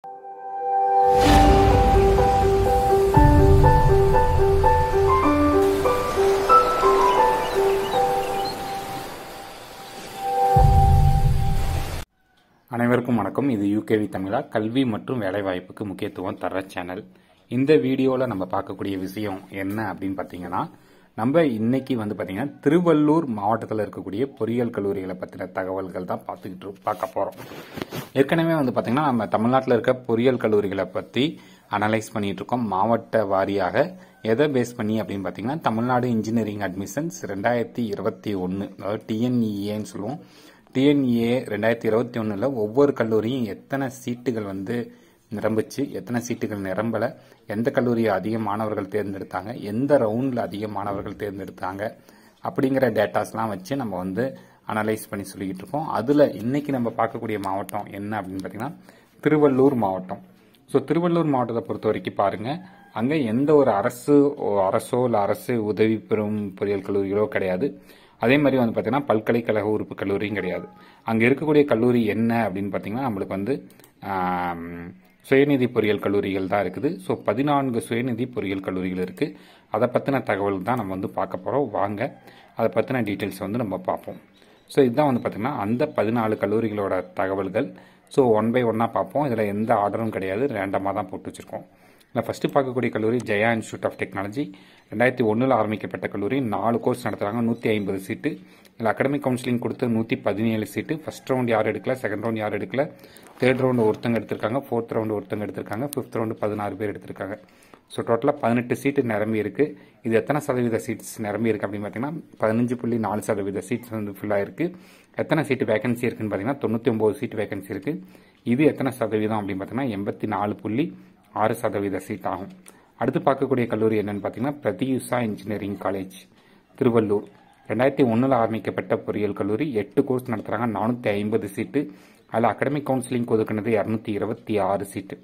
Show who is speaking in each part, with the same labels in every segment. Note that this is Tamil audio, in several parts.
Speaker 1: அனைவருக்கும் வணக்கம் இது யூகேவி தமிழா கல்வி மற்றும் வேலைவாய்ப்புக்கு முக்கியத்துவம் தர சேனல் இந்த வீடியோவில் நம்ம பார்க்கக்கூடிய விஷயம் என்ன அப்படின்னு பார்த்தீங்கன்னா நம்ம இன்னைக்கு வந்து பார்த்தீங்கன்னா திருவள்ளூர் மாவட்டத்தில் இருக்கக்கூடிய பொறியியல் கல்லூரிகளை பற்றின தகவல்கள் தான் பார்த்துக்கிட்டு பார்க்க போகிறோம் ஏற்கனவே வந்து பார்த்தீங்கன்னா நம்ம தமிழ்நாட்டில் இருக்க பொறியியல் கல்லூரிகளை பற்றி அனலைஸ் பண்ணிட்டு இருக்கோம் மாவட்ட வாரியாக எதை பேஸ் பண்ணி அப்படின்னு பார்த்தீங்கன்னா தமிழ்நாடு இன்ஜினியரிங் அட்மிஷன்ஸ் ரெண்டாயிரத்தி இருபத்தி ஒன்று அதாவது டிஎன்இஏன்னு சொல்லுவோம் டிஎன்ஏ ரெண்டாயிரத்தி இருபத்தி ஒன்றில் ஒவ்வொரு கல்லூரியும் எத்தனை சீட்டுகள் வந்து நிரம்பிச்சு எத்தனை சீட்டுகள் நிரம்பலை எந்த கல்லூரியை அதிக மாணவர்கள் தேர்ந்தெடுத்தாங்க எந்த ரவுண்டில் அதிக மாணவர்கள் தேர்ந்தெடுத்தாங்க அப்படிங்கிற டேட்டாஸ்லாம் வச்சு நம்ம வந்து அனலைஸ் பண்ணி சொல்லிக்கிட்டு இருக்கோம் அதில் இன்னைக்கு நம்ம பார்க்கக்கூடிய மாவட்டம் என்ன அப்படின்னு பார்த்தீங்கன்னா திருவள்ளூர் மாவட்டம் ஸோ திருவள்ளூர் மாவட்டத்தை பொறுத்த வரைக்கும் பாருங்க அங்கே எந்த ஒரு அரசு அரசோ இல்லை அரசு உதவி பெறும் பொறியியல் கல்லூரிகளோ கிடையாது அதே மாதிரி வந்து பார்த்தீங்கன்னா பல்கலைக்கழக உறுப்பு கல்லூரியும் கிடையாது அங்கே இருக்கக்கூடிய கல்லூரி என்ன அப்படின்னு பார்த்தீங்கன்னா நம்மளுக்கு வந்து ஆம், சுயநிதி பொறியியல் கல்லூரிகள் தான் இருக்குது ஸோ பதினான்கு சுயநிதி பொறியியல் கல்லூரிகள் இருக்குது அதை பற்றின தகவல் தான் நம்ம வந்து பார்க்க போகிறோம் வாங்க அதை பற்றின டீட்டெயில்ஸ் வந்து நம்ம பார்ப்போம் ஸோ இதுதான் வந்து பார்த்தீங்கன்னா அந்த பதினாலு கல்லூரிகளோட தகவல்கள் ஸோ ஒன் பை ஒன்னாக பார்ப்போம் இதில் எந்த ஆர்டரும் கிடையாது ரேண்டமாக தான் போட்டு வச்சுருக்கோம் இதில் ஃபஸ்ட்டு பார்க்கக்கூடிய கல்லூரி ஜெயா இன்ஸ்டியூட் ஆஃப் டெக்னாலஜி ரெண்டாயிரத்தி ஒன்றில் ஆரம்பிக்கப்பட்ட கல்லூரி நாலு கோர்ஸ் நடத்துகிறாங்க நூற்றி ஐம்பது சீட்டு இதில் அகாடமிக் கவுன்சிலிங் கொடுத்து நூற்றி பதினேழு சீட்டு ஃபர்ஸ்ட் ரவுண்ட் யார் எடுக்கல செகண்ட் ரவுண்ட் யார் எடுக்கல தேர்ட் ரவுண்டு ஒருத்தங்க எடுத்திருக்காங்க ஃபோர்த் ரவுண்டு ஒருத்தங்க எடுத்திருக்காங்க ஃபிஃப்த் ரவுண்டு பதினாறு பேர் எடுத்திருக்காங்க ஸோ டோட்டலாக பதினெட்டு சீட்டு நிரம்பி இருக்கு இது எத்தனை சதவீத சீட்ஸ் நிரம்பி இருக்கு அப்படின்னு பார்த்தீங்கன்னா பதினஞ்சு புள்ளி நாலு சதவீத சீட்ஸ் வந்து ஃபுல்லாக இருக்கு எத்தனை சீட்டு வேகன்சி இருக்குன்னு பார்த்தீங்கன்னா தொண்ணூற்றி ஒம்பது சீட்டு வேகன்சி இருக்கு இது எத்தனை சதவீதம் அப்படின்னு பார்த்தீங்கன்னா எண்பத்தி நாலு புள்ளி ஆறு சதவீத சீட் ஆகும் அடுத்து பார்க்கக்கூடிய கல்லூரி என்னன்னு பார்த்தீங்கன்னா பிரதியுஷா இன்ஜினியரிங் காலேஜ் திருவள்ளூர் ரெண்டாயிரத்தி ஒன்றில் ஆரம்பிக்கப்பட்ட பொறியியல் கல்லூரி எட்டு கோர்ஸ் நடத்துகிறாங்க நானூற்றி ஐம்பது சீட்டு அதில் அகாடமிக் கவுன்சிலிங் ஒதுக்குனது இரநூத்தி இருபத்தி ஆறு சீட்டு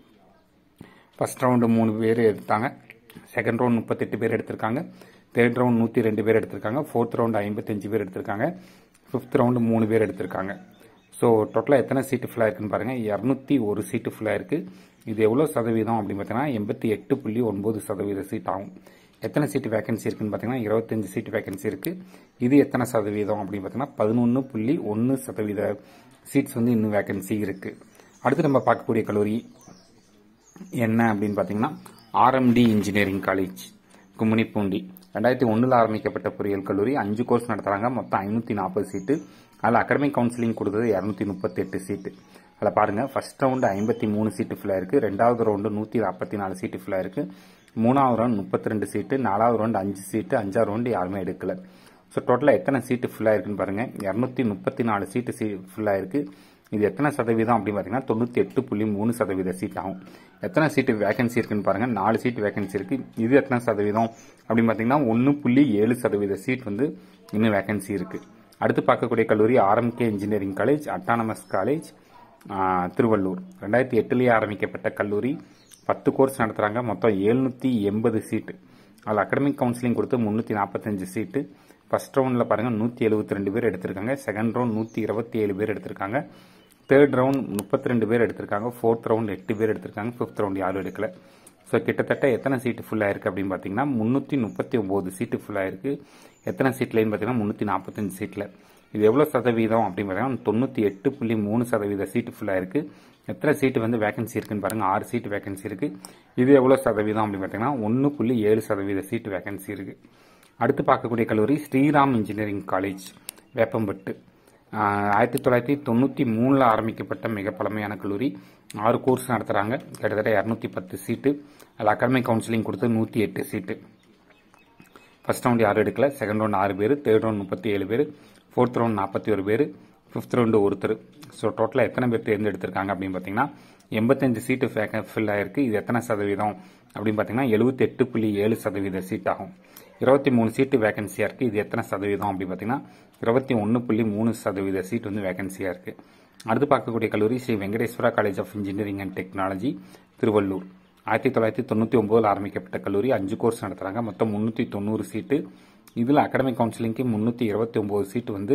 Speaker 1: ஃபர்ஸ்ட் ரவுண்டு மூணு பேர் எடுத்தாங்க செகண்ட் ரவுண்ட் முப்பத்தெட்டு பேர் எடுத்திருக்காங்க தேர்ட் ரவுண்ட் நூற்றி ரெண்டு பேர் எடுத்திருக்காங்க ஃபோர்த் ரவுண்டு ஐம்பத்தஞ்சு பேர் எடுத்திருக்காங்க ஃபிஃப்த் ரவுண்டு மூணு பேர் எடுத்திருக்காங்க ஸோ டோட்டலாக எத்தனை சீட்டு ஃபுல்லாக இருக்குன்னு பாருங்கள் இரநூத்தி ஒரு சீட்டு ஃபுல்லாக இருக்குது இது எவ்வளோ சதவீதம் அப்படின்னு பார்த்தீங்கன்னா எண்பத்தி எட்டு புள்ளி ஒன்பது சதவீத சீட் ஆகும் எத்தனை சீட்டு வேகன்சி இருக்குன்னு பார்த்தீங்கன்னா இருபத்தஞ்சு சீட்டு வேகன்சி இருக்குது இது எத்தனை சதவீதம் அப்படின்னு பார்த்தீங்கன்னா பதினொன்று புள்ளி ஒன்று சதவீத சீட்ஸ் வந்து இன்னும் வேகன்சி இருக்குது அடுத்து நம்ம பார்க்கக்கூடிய கல்லூரி என்ன அப்படின்னு பார்த்தீங்கன்னா ஆர்எம்டி இன்ஜினியரிங் காலேஜ் கும்மினிப்பூண்டி ரெண்டாயிரத்தி ஒன்றில் ஆரம்பிக்கப்பட்ட பொறியியல் கல்லூரி அஞ்சு கோர்ஸ் நடத்துகிறாங்க மொத்தம் ஐநூற்றி நாற்பது சீட்டு அதில் அகாடமிக் கவுன்சிலிங் கொடுத்தது இரநூத்தி முப்பத்தெட்டு சீட்டு அதில் பாருங்கள் ஃபர்ஸ்ட் ரவுண்டு ஐம்பத்தி மூணு சீட்டு ஃபுல்லாக இருக்குது ரெண்டாவது ரவுண்டு நூற்றி நாற்பத்தி நாலு சீட்டு ஃபுல்லாக இருக்குது மூணாவது ரவுண்ட் முப்பத்தி ரெண்டு சீட்டு நாலாவது ரவுண்டு அஞ்சு சீட்டு அஞ்சாவது ரவுண்டு யாருமே எடுக்கல ஸோ டோட்டலாக எத்தனை சீட்டு ஃபுல்லாக இருக்குன்னு பாருங்கள் இரநூத்தி முப்பத்தி நாலு சீட்டு சீ ஃபுல்லாக இருக்குது இது எத்தனை சதவீதம் அப்படின்னு பார்த்தீங்கன்னா தொண்ணூற்றி எட்டு புள்ளி மூணு சதவீத சீட் ஆகும் எத்தனை சீட்டு வேகன்சி இருக்குன்னு பாருங்க நாலு சீட் வேகன்சி இருக்கு இது எத்தனை சதவீதம் அப்படின்னு பார்த்தீங்கன்னா ஒன்று புள்ளி ஏழு சதவீத சீட் வந்து இன்னும் வேகன்சி இருக்கு அடுத்து பார்க்கக்கூடிய கல்லூரி RMK engineering college autonomous college ஆஹ், திருவள்ளூர் ரெண்டாயிரத்தி எட்டுலேயே ஆரம்பிக்கப்பட்ட கல்லூரி பத்து கோர்ஸ் நடத்துகிறாங்க மொத்தம் எழுநூற்றி எண்பது சீட்டு அதில் அகாடமிக் கவுன்சிலிங் கொடுத்து முந்நூற்றி நாற்பத்தஞ்சு சீட்டு ஃபர்ஸ்ட் ரவுண்டில் பாருங்கள் நூற்றி எழுபத்தி ரெண்டு பேர் எடுத்திருக்காங்க செகண்ட் ரவுண்ட் நூற்றி இருபத்தி ஏழு பேர் எடுத்திருக்காங்க தேர்ட் ரவுண்ட் முப்பத்தி ரெண்டு பேர் எடுத்திருக்காங்க ஃபோர்த் ரவுண்ட் எட்டு பேர் எடுத்திருக்காங்க ஃபிஃப்த் ரவுண்ட் யாரும் எடுக்கல ஸோ கிட்டத்தட்ட எத்தனை சீட்டு ஃபுல்லாக இருக்குது அப்படின்னு பார்த்தீங்கன்னா முந்நூற்றி முப்பத்தி ஒம்பது சீட்டு ஃபுல்லாக இருக்குது எத்தனை சீட்லேன்னு பார்த்தீங்கன்னா முந்நூற்றி நாற்பத்தஞ்சு சீட்டில் இது எவ்வளோ சதவீதம் அப்படின்னு பார்த்தீங்கன்னா தொண்ணூற்றி எட்டு புள்ளி மூணு சதவீத சீட்டு ஃபுல்லாக இருக்குது எத்தனை சீட்டு வந்து வேகன்சி இருக்குன்னு பாருங்கள் ஆறு சீட்டு வேகன்சி இருக்குது இது எவ்வளோ சதவீதம் அப்படின்னு பார்த்தீங்கன்னா ஒன்று புள்ளி ஏழு சதவீத சீட்டு வேகன்சி இருக்குது அடுத்து பார்க்கக்கூடிய கல்லூரி ஸ்ரீராம் இன்ஜினியரிங் காலேஜ் வேப்பம்பட்டு ஆஹ் ஆயிரத்தி தொள்ளாயிரத்தி தொண்ணூற்றி மூணில் ஆரம்பிக்கப்பட்ட மிக பழமையான கல்லூரி ஆறு கோர்ஸ் நடத்துகிறாங்க கிட்டத்தட்ட இரநூத்தி பத்து சீட்டு அதில் அகாடமிக் கவுன்சிலிங் கொடுத்து நூற்றி எட்டு சீட்டு ஃபர்ஸ்ட் ரவுண்ட் யாரும் எடுக்கல செகண்ட் ரவுண்ட் ஆறு பேர் தேர்ட் ரவுண்ட் முப்பத்தி ஏழு பேர் ஃபோர்த் ரவுண்ட் நாற்பத்தி ஒரு பேர் ஃபிஃப்த் ரவுண்டு ஒருத்தர் ஸோ டோட்டலாக எத்தனை பேர் தேர்ந்தெடுத்திருக்காங்க அப்படின்னு பார்த்தீங்கன்னா எண்பத்தஞ்சு சீட்டு ஃபில் ஆயிருக்கு இது எத்தனை சதவீதம் அப்படின்னு பார்த்தீங்கன்னா எழுபத்தெட்டு புள்ளி ஏழு சதவீத சீட் ஆகும் இருபத்தி மூணு சீட்டு வேகன்சியாக இருக்குது இது எத்தனை சதவீதம் அப்படின்னு பார்த்தீங்கன்னா இருபத்தி ஒன்று புள்ளி மூணு சதவீத சீட் வந்து வேகன்சியாக இருக்குது அடுத்து பார்க்கக்கூடிய கல்லூரி Sri Venkateswara college of engineering and technology Tiruvallur ஆயிரத்தி தொள்ளாயிரத்தி தொண்ணூற்றி ஒம்போதில் ஆரம்பிக்கப்பட்ட கல்லூரி அஞ்சு கோர்ஸ் நடத்துகிறாங்க மொத்தம் முந்நூற்றி தொண்ணூறு சீட்டு இதில் அகாடமிக் கவுன்சிலிங்க்கு முந்நூற்றி இருபத்தி ஒம்பது சீட்டு வந்து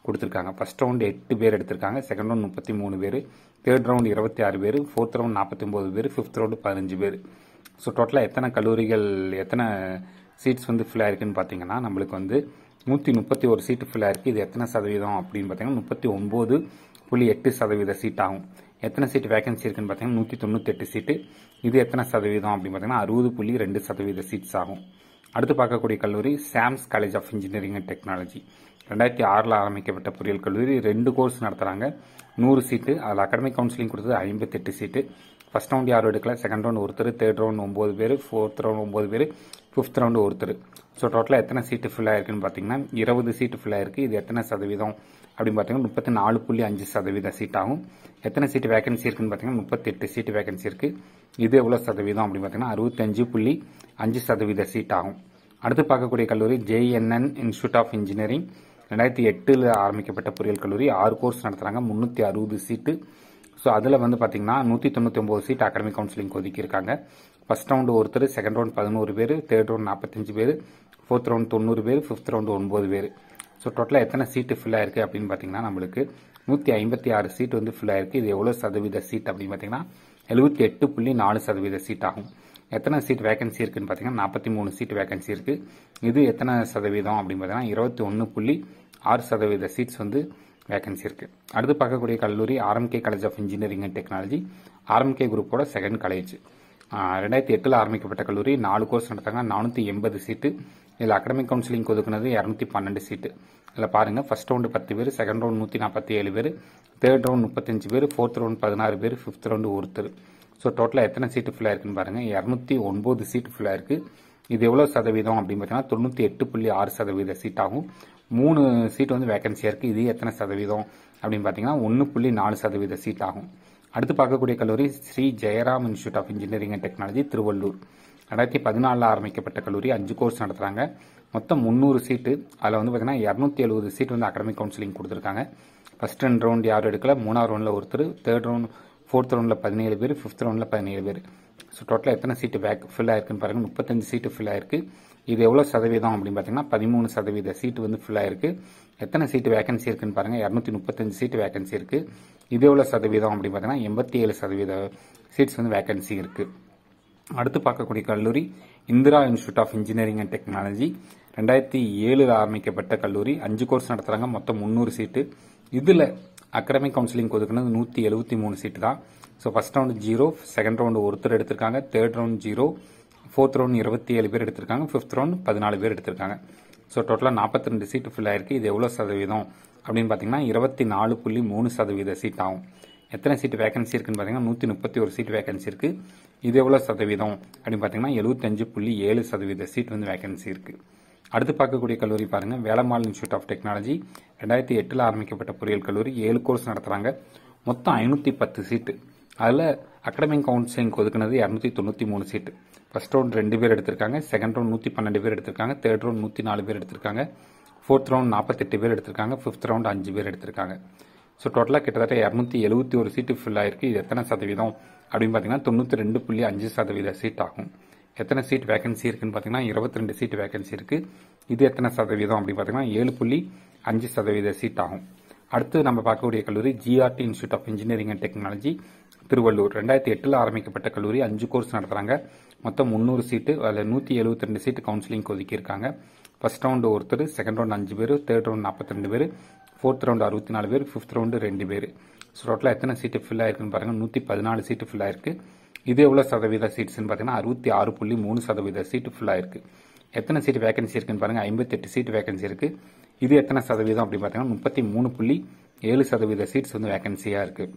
Speaker 1: கொடுத்துருக்காங்க ஃபர்ஸ்ட் ரவுண்டு எட்டு பேர் எடுத்திருக்காங்க செகண்ட் ரவுண்ட் முப்பத்தி மூணு பேர் தேர்ட் ரவுண்ட் இருபத்தி ஆறு பேர் ஃபோர்த் ரவுண்ட் நாற்பத்தி ஒம்பது பேர் ஃபிஃப்த் ரவுண்டு பதினஞ்சு பேர் ஸோ டோட்டலாக எத்தனை கல்லூரிகள் எத்தனை சீட்ஸ் வந்து ஃபில் ஆயிருக்குன்னு பார்த்தீங்கன்னா நம்மளுக்கு வந்து நூற்றி முப்பத்தி ஒரு சீட்டு ஃபில் ஆயிருக்கு இது எத்தனை சதவீதம் அப்படின்னு பார்த்தீங்கன்னா முப்பத்தி ஒம்பது புள்ளி எட்டு சதவீத சீட் ஆகும் எத்தனை சீட் வேகன்சி இருக்குன்னு பார்த்தீங்கன்னா நூற்றி தொண்ணூத்தெட்டு சீட்டு இது எத்தனை சதவீதம் அப்படின்னு பார்த்தீங்கன்னா அறுபது புள்ளி ரெண்டு சதவீத சீட்ஸ் ஆகும் அடுத்து பார்க்கக்கூடிய கல்லூரி Sams college of engineering and technology ரெண்டாயிரத்தி ஆறில் ஆரம்பிக்கப்பட்ட பொறியியல் கல்லூரி ரெண்டு கோர்ஸ் நடத்துகிறாங்க நூறு சீட்டு அதில் அகாடமிக் கவுன்சிலிங் கொடுத்தது ஐம்பத்தெட்டு சீட்டு ஃபர்ஸ்ட் ரவுண்ட் யாரும் எடுக்கல செகண்ட் ரவுண்ட் ஒருத்தர் தேர்ட் ரவுண்ட் ஒம்பது பேர் ஃபோர்த் ரவுண்ட் ஒம்பது பேர் ஃபிஃப்த் ரவுண்டு ஒருத்தர் ஸோ டோட்டலாக எத்தனை சீட்டு ஃபில் ஆயிருக்குன்னு பார்த்தீங்கன்னா இருபது சீட்டு ஃபில் ஆயிருக்கு இது எத்தனை சதவீதம் அப்படின்னு பார்த்தீங்கன்னா முப்பத்தி நாலு புள்ளி அஞ்சு சதவீத சீட் ஆகும் எத்தனை சீட்டு வேகன்சி இருக்குன்னு பார்த்தீங்கன்னா முப்பத்தெட்டு சீட்டு வேகன்சி இருக்கு இது எவ்வளோ சதவீதம் அப்படின்னு பார்த்தீங்கன்னா அறுபத்தஞ்சு புள்ளி அஞ்சு சதவீத சீட் ஆகும் அடுத்து பார்க்கக்கூடிய கல்லூரி ஜேஎன்என் இன்ஸ்டியூட் ஆஃப் இன்ஜினியரிங் ரெண்டாயிரத்தி எட்டில் ஆரம்பிக்கப்பட்ட பொறியியல் கல்லூரி ஆறு கோர்ஸ் நடத்துகிறாங்க முந்நூற்றி அறுபது சீட்டு ஸோ அதில் வந்து பார்த்தீங்கன்னா நூற்றி தொண்ணூற்றி ஒம்பது சீட் அகாடமிக் கவுன்சிலிங் ஒதுக்கியிருக்காங்க ஃபர்ஸ்ட் ரவுண்டு ஒருத்தர் செகண்ட் ரவுண்ட் பதினோரு பேர் தேர்ட் ரவுண்ட் நாற்பத்தஞ்சு பேர் ஃபோர்த் ரவுண்ட் தொண்ணூறு பேர் ஃபிஃப்த் ரவுண்டு ஒன்பது பேர் ஸோ டோட்டலாக எத்தனை சீட்டு ஃபில் ஆயிருக்கு அப்படின்னு பார்த்தீங்கன்னா நம்மளுக்கு நூற்றி ஐம்பத்தி ஆறு சீட் வந்து ஃபில் ஆயிருக்கு இது எவ்வளோ சதவீத சீட் அப்படின்னு பார்த்தீங்கன்னா எழுபத்தி எட்டு புள்ளி நாலு சதவீத சீட் ஆகும் எத்தனை சீட் வேகன்சி இருக்குன்னு பார்த்தீங்கன்னா நாற்பத்தி மூணு சீட் வேகன்சி இருக்கு இது எத்தனை சதவீதம் அப்படின்னு பார்த்தீங்கன்னா இருபத்தி ஒன்று புள்ளி ஆறு சதவீத சீட்ஸ் வந்து வேகன்சி இருக்கு அடுத்து பார்க்கக்கூடிய கல்லூரி RMK college of engineering and technology RMK குரூப்போட செகண்ட் காலேஜ் ரெண்டாயிரத்தி எட்டில் ஆரம்பிக்கப்பட்ட கல்லூரி நாலு கோர்ஸ் நடத்தாங்க நானூற்றி எண்பது சீட்டு இதில் அகடமிக் கவுன்சிலிங் ஒதுக்குனது இரநூத்தி பன்னெண்டு சீட்டு இதில் பாருங்க ஃபர்ஸ்ட் ரவுண்டு பத்து பேர் செகண்ட் ரவுண்ட் நூற்றி நாற்பத்தி ஏழு பேர் தேர்ட் ரவுண்ட் முப்பத்தஞ்சு பேர் ஃபோர்த் ரவுண்ட் பதினாறு பேர் ஃபிஃப்த் ரவுண்டு ஒருத்தர் ஸோ டோட்டலாக எத்தனை சீட்டு ஃபில் ஆயிருக்குன்னு பாருங்க இரநூத்தி ஒன்பது சீட்டு ஃபில் ஆயிருக்கு இது எவ்வளோ சதவீதம் அப்படின்னு பார்த்தீங்கன்னா தொண்ணூற்றி எட்டு புள்ளி ஆறு சதவீத சீட் ஆகும் மூணு சீட் வந்து வேகன்சியாக இருக்குது இது எத்தனை சதவீதம் அப்படின்னு பார்த்தீங்கன்னா ஒன்று புள்ளி நாலு சதவீத சீட் ஆகும் அடுத்து பார்க்கக்கூடிய கல்லூரி Sri Jayaram institute of engineering and technology Tiruvallur ரெண்டாயிரத்தி பதினாலில் ஆரம்பிக்கப்பட்ட கல்லூரி அஞ்சு கோர்ஸ் நடத்துகிறாங்க மொத்தம் முந்நூறு சீட்டு அதில் வந்து பார்த்தீங்கன்னா இரநூத்தி எழுபது சீட் வந்து அகடமிக் கவுன்சிலிங் கொடுத்துருக்காங்க ஃபர்ஸ்ட் ரெண்டு ரவுண்ட் யாரும் எடுக்கல மூணாவது ரவுண்டில் ஒருத்தர் தேர்ட் ரவுண்ட் ஃபோர்த் ரவுண்டில் பதினேழு பேர் ஃபிஃப்த் ரவுண்டில் பதினேழு பேர் ஸோ டோட்டலாக எத்தனை சீட்டு பேக் ஃபில் ஆயிருக்குன்னு பாருங்க முப்பத்தஞ்சு சீட்டு ஃபில் ஆயிருக்கு இது எவ்வளோ சதவீதம் அப்படின்னு பார்த்தீங்கன்னா பதிமூணு சதவீத சீட்டு வந்து ஃபில் ஆயிருக்கு எத்தனை சீட்டு வேகன்சி இருக்குன்னு பாருங்க இரநூத்தி முப்பத்தஞ்சு சீட்டு வேகன்சி இருக்கு இது எவ்வளோ சதவீதம் அப்படின்னு பார்த்தீங்கன்னா எண்பத்தி ஏழு சதவீத சீட்ஸ் வந்து வேகன்சி இருக்கு அடுத்து பார்க்கக்கூடிய கல்லூரி Indira institute of engineering and technology ரெண்டாயிரத்தி ஏழில் ஆரம்பிக்கப்பட்ட கல்லூரி அஞ்சு கோர்ஸ் நடத்துறாங்க மொத்தம் முந்நூறு சீட்டு இதில் அகடமிக் கவுன்சிலிங் ஒதுக்குனது நூற்றி எழுபத்தி மூணு சீட்டு தான் so first round zero second round ஒருத்தர் எடுத்திருக்காங்க third round zero fourth round இருபத்தி ஏழு பேர் எடுத்திருக்காங்க ஃபிஃப்த் ரவுண்ட் பதினாலு பேர் எடுத்திருக்காங்க ஸோ டோட்டலாக நாற்பத்தி ரெண்டு சீட்டு ஃபில் ஆயிருக்கு இது எவ்வளோ சதவீதம் அப்படின்னு பார்த்தீங்கன்னா இருபத்தி நாலு புள்ளி மூணு சதவீத சீட் ஆகும் எத்தனை சீட் வேகன்சி இருக்குன்னு பார்த்தீங்கன்னா நூற்றி முப்பத்தி ஒரு சீட் வேகன்சி இருக்கு இது எவ்வளோ சதவீதம் அப்படின்னு பார்த்தீங்கன்னா எழுபத்தஞ்சு புள்ளி ஏழு சதவீத சீட் வந்து வேகன்சி இருக்கு அடுத்து பார்க்கக்கூடிய கல்லூரி பாருங்க வேலம்மாள் இன்ஸ்டியூட் ஆஃப் டெக்னாலஜி ரெண்டாயிரத்தி எட்டில் ஆரம்பிக்கப்பட்ட பொறியியல் கல்லூரி ஏழு கோர்ஸ் நடத்துறாங்க மொத்தம் ஐநூற்றி பத்து சீட்டு அதில் அகடமிக் கவுன்சிலிங் ஒதுக்குனது இரநூத்தி தொண்ணூற்றி மூணு சீட்டு ஃபர்ஸ்ட் ரவுண்ட் ரெண்டு பேர் எடுத்திருக்காங்க செகண்ட் ரவுண்ட் நூற்றி பன்னெண்டு பேர் எடுத்திருக்காங்க தேர்ட் ரவுண்ட் நூற்றி நாலு பேர் எடுத்திருக்காங்க ஃபோர்த் ரவுண்ட் நாற்பத்தெட்டு பேர் எடுத்திருக்காங்க ஃபிஃப்த் ரவுண்ட் அஞ்சு பேர் எடுத்திருக்காங்க ஸோ டோட்டலாக கிட்டத்தட்ட இரநூத்தி எழுபத்தி ஒரு சீட்டு ஃபில் ஆயிருக்கு இது எத்தனை சதவீதம் அப்படின்னு பார்த்தீங்கன்னா தொண்ணூற்றி ரெண்டு புள்ளி அஞ்சு சதவீத சீட் ஆகும் எத்தனை சீட் வேகன்சி இருக்குன்னு பார்த்தீங்கன்னா இருபத்தி ரெண்டு சீட் வேகன்சி இருக்கு இது எத்தனை சதவீதம் அப்படின்னு பார்த்தீங்கன்னா ஏழு புள்ளி அஞ்சு சதவீத சீட் ஆகும் அடுத்து நம்ம பார்க்கக்கூடிய கல்லூரி GRT institute of engineering and technology Tiruvallur ரெண்டாயிரத்தி எட்டில் ஆரம்பிக்கப்பட்ட கல்லூரி அஞ்சு கோர்ஸ் நடத்துறாங்க மொத்தம் முந்நூறு சீட்டு அதில் நூற்றி எழுபத்தி ரெண்டு சீட்டு கவுன்சிலிங் ஒதுக்கியிருக்காங்க ஃபர்ஸ்ட் ரவுண்டு ஒருத்தர் செகண்ட் ரவுண்ட் அஞ்சு பேர் தேர்ட் ரவுண்ட் நாற்பத்தி ரெண்டு பேர் ஃபோர்த் ரவுண்டு அறுபத்தி நாலு பேர் ஃபிஃப்த் ரவுண்டு ரெண்டு பேர் ஸோ டோட்டலாக எத்தனை சீட்டு ஃபில் ஆயிருக்குன்னு பாருங்க நூற்றி பதினாலு சீட்டு ஃபில் ஆயிருக்கு இது எவ்வளோ சதவீத சீட்ஸ்னு பார்த்தீங்கன்னா அறுபத்தி ஆறு புள்ளி மூணு சதவீத சீட்டு ஃபில் ஆயிருக்கு எத்தனை சீட் வேகன்சி இருக்குன்னு பாருங்க ஐம்பத்தெட்டு சீட் வேகன்சி இருக்கு இது எத்தனை சதவீதம் அப்படின்னு பார்த்தீங்கன்னா முப்பத்தி மூணு புள்ளி ஏழு சதவீத சீட்ஸ் வந்து வேகன்சியா இருக்கு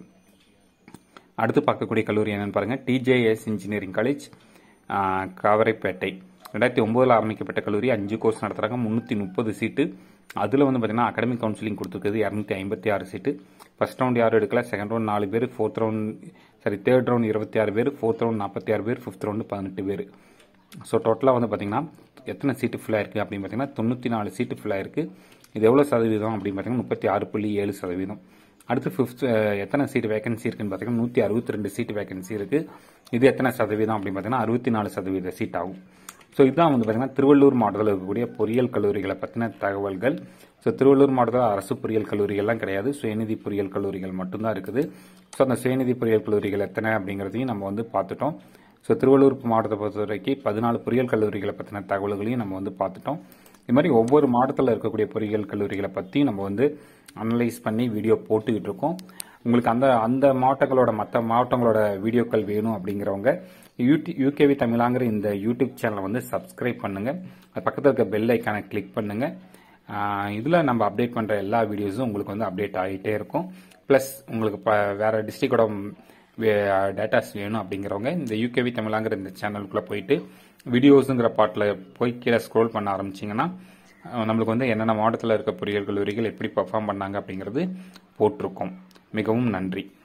Speaker 1: அடுத்து பார்க்கக்கூடிய கல்லூரி என்னன்னு பாருங்க டிஜேஎஸ் இன்ஜினியரிங் காலேஜ் காவரைப்பேட்டை ரெண்டாயிரத்தி ஒன்பதுல ஆரம்பிக்கப்பட்ட கல்லூரி அஞ்சு கோர்ஸ் நடத்துறாங்க முன்னூத்தி முப்பது சீட்டு அதுல வந்து பாத்தீங்கன்னா அகாடமிக் கவுன்சிலிங் கொடுத்துருக்குது இரநூத்தி ஐம்பத்தி ஆறு சீட்டு ஃபர்ஸ்ட் ரவுண்ட் யாரும் எடுக்கல செகண்ட் ரவுண்ட் நாலு பேர் fourth round sorry third round இருபத்தி ஆறு பேர் ஃபோர்த் ரவுண்ட் நாற்பத்தி ஆறு பேர் ஃபிஃப்த் ரவுண்டு பதினெட்டு பேர் ஸோ டோட்டலாக வந்து பார்த்தீங்கன்னா எத்தனை சீட்டு ஃபில் ஆயிருக்கு அப்படின்னு பார்த்தீங்கன்னா தொண்ணூற்றி நாலு சீட்டு ஃபில் ஆயிருக்கு இது எவ்வளோ சதவீதம் அப்படின்னு பார்த்தீங்கன்னா முப்பத்தி ஆறு புள்ளி ஏழு சதவீதம் அடுத்து ஃபிஃப்த் எத்தனை சீட் வேகன்சி இருக்குன்னு பார்த்தீங்கன்னா நூற்றி அறுபத்தி ரெண்டு சீட் வேகன்சி இருக்கு இது எத்தனை சதவீதம் அப்படின்னு பார்த்தீங்கன்னா அறுபத்தி நாலு சதவீத சீட் ஆகும் ஸோ இதுதான் வந்து பார்த்தீங்கன்னா திருவள்ளூர் மாவட்டத்தில் இருக்கக்கூடிய பொறியியல் கல்லூரிகளை பற்றின தகவல்கள் ஸோ திருவள்ளூர் மாவட்டத்தில் அரசு பொறியியல் கல்லூரிகள்லாம் கிடையாது சுயநிதி பொறியியல் கல்லூரிகள் மட்டும்தான் இருக்குது ஸோ அந்த சுயநிதி பொறியியல் கல்லூரிகள் எத்தனை அப்படிங்கிறதையும் நம்ம வந்து பார்த்துட்டோம் ஸோ திருவள்ளூர் மாவட்டத்தை பொறுத்த வரைக்கும் பதினாலு பொறியியல் கல்லூரிகளை பற்றின தகவல்களையும் நம்ம வந்து பார்த்துட்டோம் இது மாதிரி ஒவ்வொரு மாவட்டத்தில் இருக்கக்கூடிய பொறியியல் கல்லூரிகளை பற்றி நம்ம வந்து அனலைஸ் பண்ணி வீடியோ போட்டுக்கிட்டு இருக்கோம் உங்களுக்கு அந்த அந்த மாவட்டங்களோட மற்ற மாவட்டங்களோட வீடியோக்கள் வேணும் அப்படிங்கிறவங்க யூடி யூகேவி தமிழாங்கிற இந்த யூடியூப் சேனலை வந்து சப்ஸ்கிரைப் பண்ணுங்க அது பக்கத்தில் இருக்க பெல் ஐக்கானை கிளிக் பண்ணுங்க இதில் நம்ம அப்டேட் பண்ணுற எல்லா வீடியோஸும் உங்களுக்கு வந்து அப்டேட் ஆகிட்டே இருக்கும் ப்ளஸ் உங்களுக்கு இப்போ வேற டிஸ்ட்ரிக்டோட டேட்டாஸ் வேணும் அப்படிங்கிறவங்க இந்த யூகேவி தமிழாங்கிற இந்த சேனலுக்குள்ளே போயிட்டு வீடியோஸுங்கிற பாட்டில் போய் கீழே ஸ்க்ரோல் பண்ண ஆரம்பிச்சிங்கன்னா நம்மளுக்கு வந்து என்னென்ன மாவட்டத்தில் இருக்க பொறியியல் கல்லூரிகள் எப்படி பர்ஃபார்ம் பண்ணாங்க அப்படிங்கிறது போட்டிருக்கோம் மிகவும் நன்றி